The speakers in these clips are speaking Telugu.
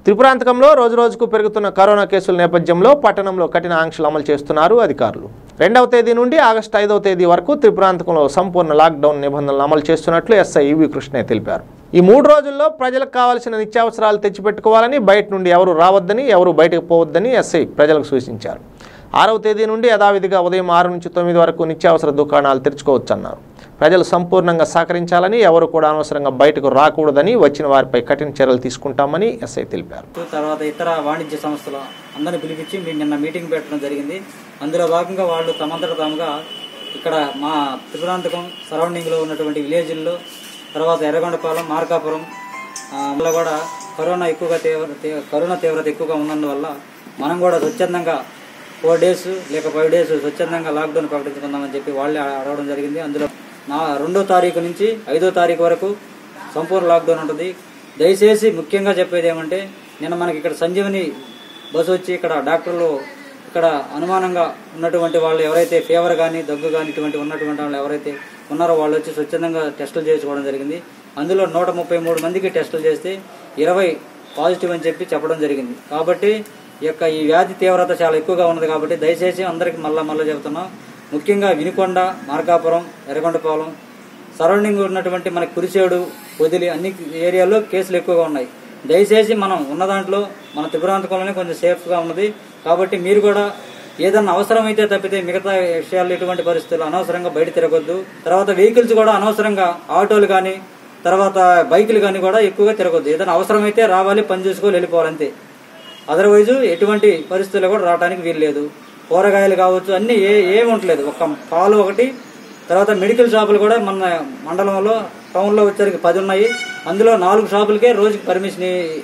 త్రిపురాంతకంలో రోజురోజుకు పెరుగుతున్న కరోనా కేసుల నేపథ్యంలో పట్టణంలో కఠిన ఆంక్షలు అమలు చేస్తున్నారు అధికారులు రెండవ తేదీ నుండి ఆగస్టు ఐదవ తేదీ వరకు త్రిపురాంతకంలో సంపూర్ణ లాక్డౌన్ నిబంధనలు అమలు చేస్తున్నట్లు ఎస్ఐ ఈవి కృష్ణయ్య తెలిపారు ఈ మూడు రోజుల్లో ప్రజలకు కావాల్సిన నిత్యావసరాలు తెచ్చిపెట్టుకోవాలని బయట నుండి ఎవరు రావద్దని ఎవరు బయటకు పోవద్దని ఎస్ఐ ప్రజలకు సూచించారు ఆరవ తేదీ నుండి యథావిధిగా ఉదయం ఆరు నుంచి తొమ్మిది వరకు నిత్యావసర దుకాణాలు తెరుచుకోవచ్చన్నారు ప్రజలు సంపూర్ణంగా సహకరించాలని ఎవరు కూడా అనవసరంగా బయటకు రాకూడదని వచ్చిన వారిపై కఠిన చర్యలు తీసుకుంటామని ఎస్ఐ తెలిపారు తర్వాత ఇతర వాణిజ్య సంస్థలు అందరిని పిలిపించి మేము నిన్న మీటింగ్ పెట్టడం జరిగింది అందులో భాగంగా వాళ్ళు తమంతట తాముగా ఇక్కడ మా త్రిపురాంతకం సరౌండింగ్లో ఉన్నటువంటి విలేజ్ల్లో తర్వాత ఎర్రగొండపాలెం మార్కాపురం ఆ, వల్ల కూడా కరోనా ఎక్కువగా తీవ్ర తీ- కరోనా తీవ్రత ఎక్కువగా ఉన్నందువల్ల మనం కూడా స్వచ్ఛందంగా ఫోర్ డేస్ లేక ఫైవ్ డేస్ స్వచ్ఛందంగా లాక్డౌన్ ప్రకటించుకుందామని చెప్పి వాళ్ళే అడగడం జరిగింది అందులో నా రెండో తారీఖు నుంచి ఐదో తారీఖు వరకు సంపూర్ణ లాక్డౌన్ ఉంటుంది దయచేసి ముఖ్యంగా చెప్పేది ఏమంటే నిన్న మనకి ఇక్కడ సంజీవని బస్సు వచ్చి ఇక్కడ డాక్టర్లు ఇక్కడ అనుమానంగా ఉన్నటువంటి వాళ్ళు ఎవరైతే ఫీవర్ కానీ దగ్గు కానీ ఇటువంటి ఉన్నటువంటి వాళ్ళు ఎవరైతే ఉన్నారో వాళ్ళు వచ్చి స్వచ్ఛందంగా టెస్టులు చేసుకోవడం జరిగింది అందులో నూట ముప్పై మూడు మందికి టెస్టులు చేస్తే ఇరవై పాజిటివ్ అని చెప్పి చెప్పడం జరిగింది కాబట్టి ఈ యొక్క ఈ వ్యాధి తీవ్రత చాలా ఎక్కువగా ఉన్నది కాబట్టి దయచేసి అందరికీ మళ్ళా మళ్ళీ చెబుతున్నాం ముఖ్యంగా వినుకొండ మార్కాపురం ఎర్రగొండపాలెం సరౌండింగ్ ఉన్నటువంటి మన కురిచేడు వదిలి అన్ని ఏరియాల్లో కేసులు ఎక్కువగా ఉన్నాయి దయచేసి మనం ఉన్న దాంట్లో మన త్రిపురాంతకంలోనే కొంచెం సేఫ్గా ఉన్నది కాబట్టి మీరు కూడా ఏదన్నా అవసరమైతే తప్పితే మిగతా విషయాలు ఎటువంటి పరిస్థితులు అనవసరంగా బయట తిరగొద్దు తర్వాత వెహికల్స్ కూడా అనవసరంగా ఆటోలు కానీ తర్వాత బైకులు కానీ కూడా ఎక్కువగా తిరగొద్దు ఏదైనా అవసరమైతే రావాలి పని చూసుకోవాలి వెళ్ళిపోవాలి అంతే అదర్వైజ్ ఎటువంటి పరిస్థితుల్లో కూడా రావడానికి వీలు లేదు కూరగాయలు కావచ్చు అన్ని ఏ ఏమి ఉండలేదు ఒక పాలు ఒకటి తర్వాత మెడికల్ షాపులు కూడా మన మండలంలో టౌన్లో వచ్చరికి పది ఉన్నాయి అందులో నాలుగు షాపులకే రోజుకి పర్మిషన్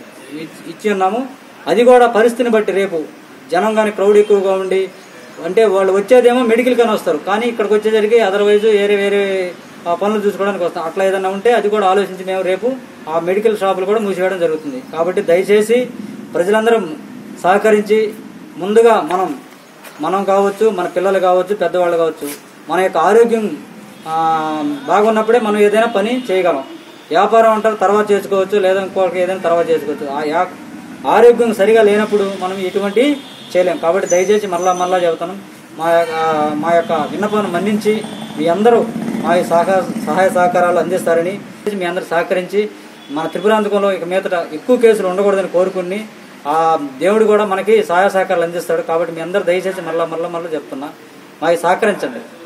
ఇ- ఇచ్చి ఉన్నాము అది కూడా పరిస్థితిని బట్టి రేపు జనం కానీ క్రౌడ్ ఎక్కువగా ఉండి అంటే వాళ్ళు వచ్చేదేమో మెడికల్ కానీ వస్తారు కానీ ఇక్కడికి వచ్చేసరికి అదర్వైజ్ వేరే వేరే ఆ పనులు చూసుకోవడానికి వస్తాం అట్లా ఏదైనా ఉంటే అది కూడా ఆలోచించి మేము రేపు ఆ మెడికల్ షాపులు కూడా మూసివేయడం జరుగుతుంది కాబట్టి దయచేసి ప్రజలందరం సహకరించి ముందుగా మనం మనం కావచ్చు మన పిల్లలు కావచ్చు పెద్దవాళ్ళు కావచ్చు మన యొక్క ఆరోగ్యం ఆ, బాగున్నప్పుడే మనం ఏదైనా పని చేయగలం వ్యాపారం అంటారు తర్వాత చేసుకోవచ్చు లేదా ఇంకొకరికి ఏదైనా తర్వాత చేసుకోవచ్చు ఆ యా- ఆరోగ్యం సరిగా లేనప్పుడు మనం ఎటువంటి చేయలేం కాబట్టి దయచేసి మరలా మరలా చెబుతాను మా యొక్క మా యొక్క విన్నపాన్ని మన్నించి మీ అందరూ మా ఈ సహకార సహాయ సహకారాలు అందిస్తారని మీ అందరూ సహకరించి మన త్రిపురాంతకంలో ఇక మీదట ఎక్కువ కేసులు ఉండకూడదని కోరుకుని ఆ దేవుడు కూడా మనకి సహాయ సహకారాలు అందిస్తాడు కాబట్టి మీ అందరూ దయచేసి మరలా మరలా మరలా చెప్తున్నా మాకు సహకరించండి